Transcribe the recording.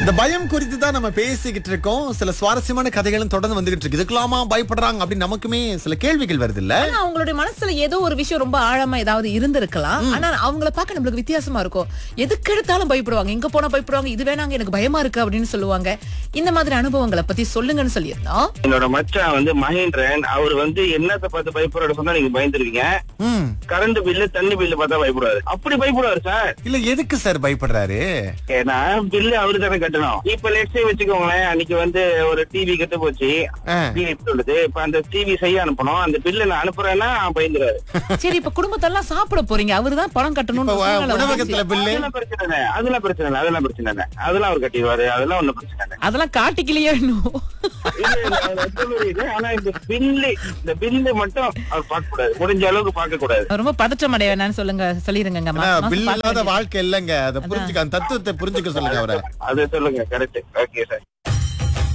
இந்த பயம் குறித்து தான் நம்ம பேசிக்கிட்டு இருக்கோம் சில சுவாரஸ்யமான கதைகளும் தொடர்ந்து வந்துகிட்டு இருக்கு இதுக்கெல்லாமா பயப்படுறாங்க அப்படின்னு நமக்குமே சில கேள்விகள் வருது இல்ல ஆனா அவங்களுடைய மனசுல ஏதோ ஒரு விஷயம் ரொம்ப ஆழமா ஏதாவது இருந்திருக்கலாம் ஆனா அவங்கள பார்க்க நம்மளுக்கு வித்தியாசமா இருக்கும் எதுக்கு எடுத்தாலும் பயப்படுவாங்க எங்க போனா பயப்படுவாங்க இது வேணாங்க எனக்கு பயமா இருக்கு அப்படின்னு சொல்லுவாங்க இந்த மாதிரி அனுபவங்களை பத்தி சொல்லுங்கன்னு சொல்லியிருந்தோம் என்னோட மச்சான் வந்து மகேந்திரன் அவர் வந்து என்னத்தை பார்த்து பயப்படுறாரு சொன்னா நீங்க பயந்துருவீங்க ம் கரண்ட் பில்லு தண்ணி பில்லு பார்த்தா பயப்படுவாரு அப்படி பயப்படுவாரு சார் இல்ல எதுக்கு சார் பயப்படுறாரு ஏன்னா பில்லு அவரு தானே கட்டணும் இப்ப லெட்ஸே வச்சுக்கோங்களேன் அன்னைக்கு வந்து ஒரு டிவி கெட்டு போச்சு ஆ. டிவி சொல்லுது இப்ப அந்த டிவி செய்ய அனுப்பணும் அந்த பில்லு நான் அனுப்புறேன்னா பயந்துறாரு சரி இப்ப குடும்பத்தெல்லாம் சாப்பிட போறீங்க அவருதான் பணம் இப்ப கட்டணும்னு வ- சூழ்நிலை வந்துச்சு. உணவகத்துல பில்லு அதெல்லாம் பிரச்சனை இல்லை அதெல்லாம் பிரச்சனை இல்லை அதெல்லாம் பிரச்சனை இல்லை அதெல்லாம் அவர் கட்டிடுவாரு அதெல்லாம் ஒண்ணும் பிரச்சனை இல்லை அதெல்லாம் காட்டிக்கலையோ இன்னும் இல்ல, இல்ல, அது ரொம்ப புரியுது. ஆனா இந்த பில்லு இந்த பில்லு மட்டும் அவர் பார்க்க கூடாது முடிஞ்ச அளவுக்கு பார்க்க கூடாது ரொம்ப பதற்றம் அடைய வேணாம்னு சொல்லுங்க சொல்லிருங்க ஆனா, பில் இல்லாத வாழ்க்கை இல்லங்க அதை புரிஞ்சுக்க அந்த தத்துவத்தை புரிஞ்சுக்க சொல்லுங்க அவரை அதை சொல்லுங்க கரெக்ட் ஓகே சார்